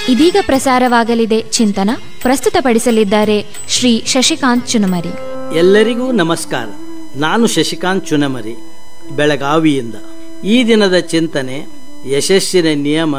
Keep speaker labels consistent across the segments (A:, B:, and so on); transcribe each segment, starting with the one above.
A: ಇದೀಗ ಪ್ರಸಾರವಾಗಲಿದೆ ಚಿಂತನ ಪ್ರಸ್ತುತಪಡಿಸಲಿದ್ದಾರೆ ಶ್ರೀ ಶಶಿಕಾಂತ್ ಚುನಮರಿ
B: ಎಲ್ಲರಿಗೂ ನಮಸ್ಕಾರ ನಾನು ಶಶಿಕಾಂತ್ ಚುನಮರಿ ಬೆಳಗಾವಿಯಿಂದ ಈ ದಿನದ ಚಿಂತನೆ ಯಶಸ್ಸಿನ ನಿಯಮ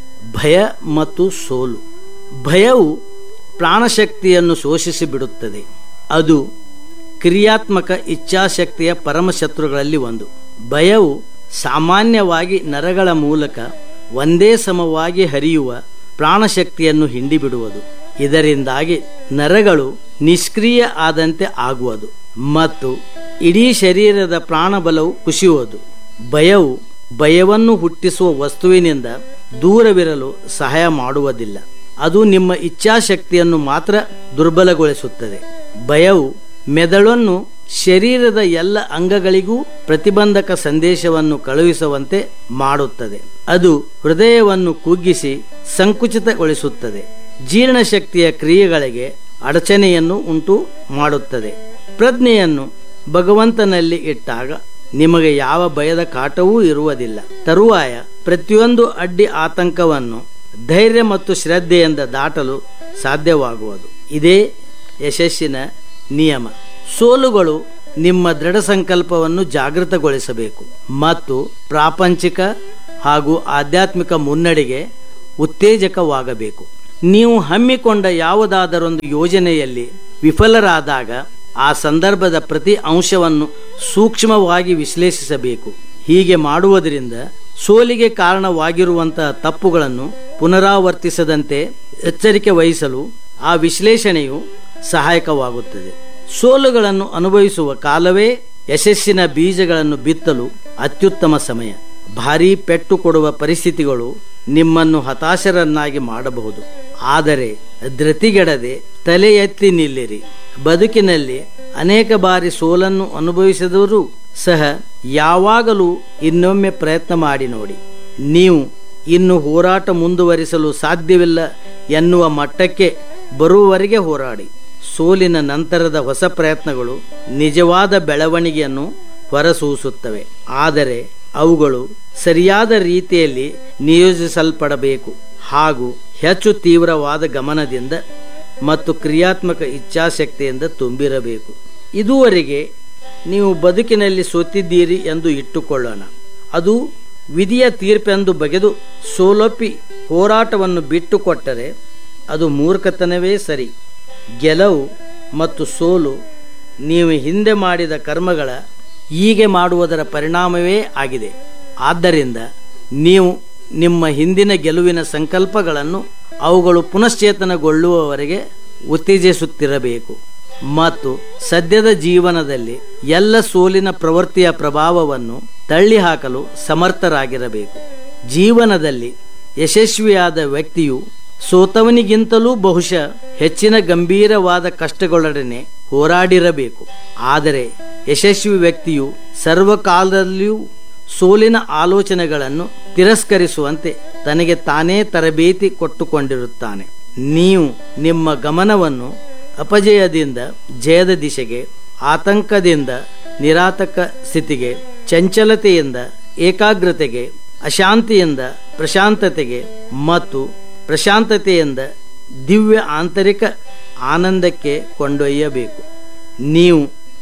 B: ಭಯ ಮತ್ತು ಸೋಲು ಭಯವು ಪ್ರಾಣಶಕ್ತಿಯನ್ನು ಶೋಷಿಸಿ ಬಿಡುತ್ತದೆ ಅದು ಕ್ರಿಯಾತ್ಮಕ ಇಚ್ಛಾಶಕ್ತಿಯ ಪರಮಶತ್ರುಗಳಲ್ಲಿ ಒಂದು ಭಯವು ಸಾಮಾನ್ಯವಾಗಿ ನರಗಳ ಮೂಲಕ ಒಂದೇ ಸಮವಾಗಿ ಹರಿಯುವ ಪ್ರಾಣಶಕ್ತಿಯನ್ನು ಹಿಂಡಿಬಿಡುವುದು ಇದರಿಂದಾಗಿ ನರಗಳು ನಿಷ್ಕ್ರಿಯ ಆದಂತೆ ಆಗುವುದು ಮತ್ತು ಇಡೀ ಶರೀರದ ಪ್ರಾಣಬಲವು ಕುಸಿಯುವುದು ಭಯವು ಭಯವನ್ನು ಹುಟ್ಟಿಸುವ ವಸ್ತುವಿನಿಂದ ದೂರವಿರಲು ಸಹಾಯ ಮಾಡುವುದಿಲ್ಲ ಅದು ನಿಮ್ಮ ಇಚ್ಛಾಶಕ್ತಿಯನ್ನು ಮಾತ್ರ ದುರ್ಬಲಗೊಳಿಸುತ್ತದೆ ಭಯವು ಮೆದುಳನ್ನು ಶರೀರದ ಎಲ್ಲ ಅಂಗಗಳಿಗೂ ಪ್ರತಿಬಂಧಕ ಸಂದೇಶವನ್ನು ಕಳುಹಿಸುವಂತೆ ಮಾಡುತ್ತದೆ ಅದು ಹೃದಯವನ್ನು ಕುಗ್ಗಿಸಿ ಸಂಕುಚಿತಗೊಳಿಸುತ್ತದೆ ಜೀರ್ಣಶಕ್ತಿಯ ಕ್ರಿಯೆಗಳಿಗೆ ಅಡಚಣೆಯನ್ನು ಉಂಟು ಮಾಡುತ್ತದೆ ಪ್ರಜ್ಞೆಯನ್ನು ಭಗವಂತನಲ್ಲಿ ಇಟ್ಟಾಗ ನಿಮಗೆ ಯಾವ ಭಯದ ಕಾಟವೂ ಇರುವುದಿಲ್ಲ ತರುವಾಯ ಪ್ರತಿಯೊಂದು ಅಡ್ಡಿ ಆತಂಕವನ್ನು ಧೈರ್ಯ ಮತ್ತು ಶ್ರದ್ಧೆಯಿಂದ ದಾಟಲು ಸಾಧ್ಯವಾಗುವುದು ಇದೇ ಯಶಸ್ಸಿನ ನಿಯಮ ಸೋಲುಗಳು ನಿಮ್ಮ ದೃಢ ಸಂಕಲ್ಪವನ್ನು ಜಾಗೃತಗೊಳಿಸಬೇಕು ಮತ್ತು ಪ್ರಾಪಂಚಿಕ ಹಾಗೂ ಆಧ್ಯಾತ್ಮಿಕ ಮುನ್ನಡೆಗೆ ಉತ್ತೇಜಕವಾಗಬೇಕು ನೀವು ಹಮ್ಮಿಕೊಂಡ ಯಾವುದಾದರೊಂದು ಯೋಜನೆಯಲ್ಲಿ ವಿಫಲರಾದಾಗ ಆ ಸಂದರ್ಭದ ಪ್ರತಿ ಅಂಶವನ್ನು ಸೂಕ್ಷ್ಮವಾಗಿ ವಿಶ್ಲೇಷಿಸಬೇಕು ಹೀಗೆ ಮಾಡುವುದರಿಂದ ಸೋಲಿಗೆ ಕಾರಣವಾಗಿರುವಂತಹ ತಪ್ಪುಗಳನ್ನು ಪುನರಾವರ್ತಿಸದಂತೆ ಎಚ್ಚರಿಕೆ ವಹಿಸಲು ಆ ವಿಶ್ಲೇಷಣೆಯು ಸಹಾಯಕವಾಗುತ್ತದೆ ಸೋಲುಗಳನ್ನು ಅನುಭವಿಸುವ ಕಾಲವೇ ಯಶಸ್ಸಿನ ಬೀಜಗಳನ್ನು ಬಿತ್ತಲು ಅತ್ಯುತ್ತಮ ಸಮಯ ಭಾರೀ ಪೆಟ್ಟು ಕೊಡುವ ಪರಿಸ್ಥಿತಿಗಳು ನಿಮ್ಮನ್ನು ಹತಾಶರನ್ನಾಗಿ ಮಾಡಬಹುದು ಆದರೆ ಧೃತಿಗೆಡದೆ ತಲೆ ಎತ್ತಿ ನಿಲ್ಲಿರಿ ಬದುಕಿನಲ್ಲಿ ಅನೇಕ ಬಾರಿ ಸೋಲನ್ನು ಅನುಭವಿಸಿದವರು ಸಹ ಯಾವಾಗಲೂ ಇನ್ನೊಮ್ಮೆ ಪ್ರಯತ್ನ ಮಾಡಿ ನೋಡಿ ನೀವು ಇನ್ನು ಹೋರಾಟ ಮುಂದುವರಿಸಲು ಸಾಧ್ಯವಿಲ್ಲ ಎನ್ನುವ ಮಟ್ಟಕ್ಕೆ ಬರುವವರೆಗೆ ಹೋರಾಡಿ ಸೋಲಿನ ನಂತರದ ಹೊಸ ಪ್ರಯತ್ನಗಳು ನಿಜವಾದ ಬೆಳವಣಿಗೆಯನ್ನು ಹೊರಸೂಸುತ್ತವೆ ಆದರೆ ಅವುಗಳು ಸರಿಯಾದ ರೀತಿಯಲ್ಲಿ ನಿಯೋಜಿಸಲ್ಪಡಬೇಕು ಹಾಗೂ ಹೆಚ್ಚು ತೀವ್ರವಾದ ಗಮನದಿಂದ ಮತ್ತು ಕ್ರಿಯಾತ್ಮಕ ಇಚ್ಛಾಶಕ್ತಿಯಿಂದ ತುಂಬಿರಬೇಕು ಇದುವರೆಗೆ ನೀವು ಬದುಕಿನಲ್ಲಿ ಸೋತಿದ್ದೀರಿ ಎಂದು ಇಟ್ಟುಕೊಳ್ಳೋಣ ಅದು ವಿಧಿಯ ತೀರ್ಪೆಂದು ಬಗೆದು ಸೋಲೊಪ್ಪಿ ಹೋರಾಟವನ್ನು ಬಿಟ್ಟುಕೊಟ್ಟರೆ ಅದು ಮೂರ್ಖತನವೇ ಸರಿ ಗೆಲುವು ಮತ್ತು ಸೋಲು ನೀವು ಹಿಂದೆ ಮಾಡಿದ ಕರ್ಮಗಳ ಹೀಗೆ ಮಾಡುವುದರ ಪರಿಣಾಮವೇ ಆಗಿದೆ ಆದ್ದರಿಂದ ನೀವು ನಿಮ್ಮ ಹಿಂದಿನ ಗೆಲುವಿನ ಸಂಕಲ್ಪಗಳನ್ನು ಅವುಗಳು ಪುನಶ್ಚೇತನಗೊಳ್ಳುವವರೆಗೆ ಉತ್ತೇಜಿಸುತ್ತಿರಬೇಕು ಮತ್ತು ಸದ್ಯದ ಜೀವನದಲ್ಲಿ ಎಲ್ಲ ಸೋಲಿನ ಪ್ರವೃತ್ತಿಯ ಪ್ರಭಾವವನ್ನು ತಳ್ಳಿಹಾಕಲು ಸಮರ್ಥರಾಗಿರಬೇಕು ಜೀವನದಲ್ಲಿ ಯಶಸ್ವಿಯಾದ ವ್ಯಕ್ತಿಯು ಸೋತವನಿಗಿಂತಲೂ ಬಹುಶಃ ಹೆಚ್ಚಿನ ಗಂಭೀರವಾದ ಕಷ್ಟಗಳೊಡನೆ ಹೋರಾಡಿರಬೇಕು ಆದರೆ ಯಶಸ್ವಿ ವ್ಯಕ್ತಿಯು ಸರ್ವಕಾಲದಲ್ಲಿಯೂ ಸೋಲಿನ ಆಲೋಚನೆಗಳನ್ನು ತಿರಸ್ಕರಿಸುವಂತೆ ತನಗೆ ತಾನೇ ತರಬೇತಿ ಕೊಟ್ಟುಕೊಂಡಿರುತ್ತಾನೆ ನೀವು ನಿಮ್ಮ ಗಮನವನ್ನು ಅಪಜಯದಿಂದ ಜಯದ ದಿಶೆಗೆ ಆತಂಕದಿಂದ ನಿರಾತಕ ಸ್ಥಿತಿಗೆ ಚಂಚಲತೆಯಿಂದ ಏಕಾಗ್ರತೆಗೆ ಅಶಾಂತಿಯಿಂದ ಪ್ರಶಾಂತತೆಗೆ ಮತ್ತು ಪ್ರಶಾಂತತೆಯಿಂದ ದಿವ್ಯ ಆಂತರಿಕ ಆನಂದಕ್ಕೆ ಕೊಂಡೊಯ್ಯಬೇಕು ನೀವು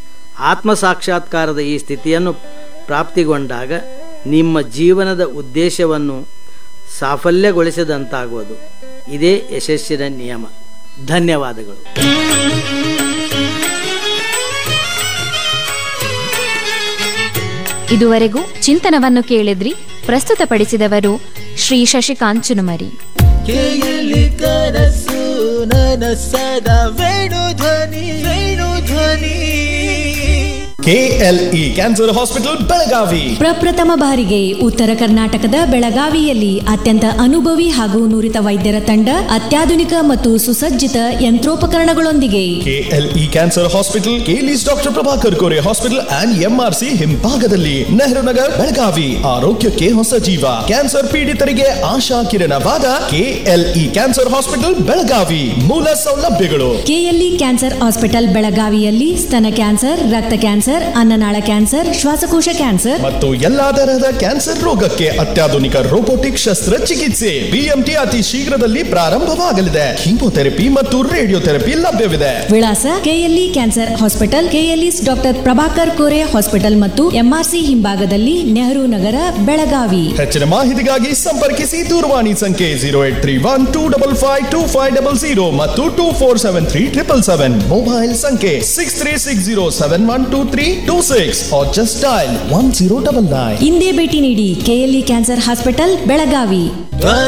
B: ಆತ್ಮ ಸಾಕ್ಷಾತ್ಕಾರದ ಈ ಸ್ಥಿತಿಯನ್ನು ಪ್ರಾಪ್ತಿಗೊಂಡಾಗ ನಿಮ್ಮ ಜೀವನದ ಉದ್ದೇಶವನ್ನು ಸಾಫಲ್ಯಗೊಳಿಸಿದಂತಾಗುವುದು ಇದೇ ಯಶಸ್ಸಿನ ನಿಯಮ ಧನ್ಯವಾದಗಳು
A: ಇದುವರೆಗೂ ಚಿಂತನವನ್ನು ಕೇಳಿದ್ರಿ ಪ್ರಸ್ತುತಪಡಿಸಿದವರು ಶ್ರೀ ಶಶಿಕಾಂತ್ ಚುನುಮರಿ
C: ಕೇಯಲಿ ಕನಸು ನನಸದ ವೇಣು ಧ್ವನಿ ವೇಣು ಧ್ವನಿ
D: ಕೆಎಲ್ಇ ಕ್ಯಾನ್ಸರ್ ಹಾಸ್ಪಿಟಲ್ ಬೆಳಗಾವಿ
E: ಪ್ರಪ್ರಥಮ ಬಾರಿಗೆ ಉತ್ತರ ಕರ್ನಾಟಕದ ಬೆಳಗಾವಿಯಲ್ಲಿ ಅತ್ಯಂತ ಅನುಭವಿ ಹಾಗೂ ನುರಿತ ವೈದ್ಯರ ತಂಡ ಅತ್ಯಾಧುನಿಕ ಮತ್ತು ಸುಸಜ್ಜಿತ ಯಂತ್ರೋಪಕರಣಗಳೊಂದಿಗೆ
D: KLE cancer hospital KLE's doctor Prabhakar Kore hospital and MRC ಹಿಂಭಾಗದಲ್ಲಿ ನೆಹರು ನಗರ್ ಬೆಳಗಾವಿ ಆರೋಗ್ಯಕ್ಕೆ ಹೊಸ ಜೀವ ಕ್ಯಾನ್ಸರ್ ಪೀಡಿತರಿಗೆ ಆಶಾ ಕಿರಣವಾದ ಕೆಎಲ್ಇ ಕ್ಯಾನ್ಸರ್ ಹಾಸ್ಪಿಟಲ್ ಬೆಳಗಾವಿ ಮೂಲ ಸೌಲಭ್ಯಗಳು
E: ಕೆಎಲ್ಇ ಕ್ಯಾನ್ಸರ್ ಹಾಸ್ಪಿಟಲ್ ಬೆಳಗಾವಿಯಲ್ಲಿ ಸ್ತನ ಕ್ಯಾನ್ಸರ್ ರಕ್ತ ಕ್ಯಾನ್ಸರ್ ಕ್ಯಾನ್ಸರ್ ಅನ್ನನಾಳ ಕ್ಯಾನ್ಸರ್ ಶ್ವಾಸಕೋಶ ಕ್ಯಾನ್ಸರ್
D: ಮತ್ತು ಎಲ್ಲಾ ತರಹದ ಕ್ಯಾನ್ಸರ್ ರೋಗಕ್ಕೆ ಅತ್ಯಾಧುನಿಕ ರೋಬೋಟಿಕ್ ಶಸ್ತ್ರಚಿಕಿತ್ಸೆ ಬಿಎಂಟಿ ಅತಿ ಶೀಘ್ರದಲ್ಲಿ ಪ್ರಾರಂಭವಾಗಲಿದೆ ಕೀಮೋಥೆರಪಿ ಮತ್ತು ರೇಡಿಯೋಥೆರಪಿ ಲಭ್ಯವಿದೆ
E: ವಿಳಾಸ KLE cancer hospital KLE's doctor Prabhakar Kore hospital ಮತ್ತು ಎಂಆರ್ಸಿ ಹಿಂಭಾಗದಲ್ಲಿ ನೆಹರು ನಗರ ಬೆಳಗಾವಿ
D: ಹೆಚ್ಚಿನ ಮಾಹಿತಿಗಾಗಿ ಸಂಪರ್ಕಿಸಿ ದೂರವಾಣಿ ಸಂಖ್ಯೆ zero eight three one two double five two five double zero ಮತ್ತು two four seven three triple seven mobile ಸಂಖ್ಯೆ six three six zero seven one two three two six just dial one zero double nine
E: ಇಂದೇ ಭೇಟಿ ನೀಡಿ KLE cancer hospital Belagavi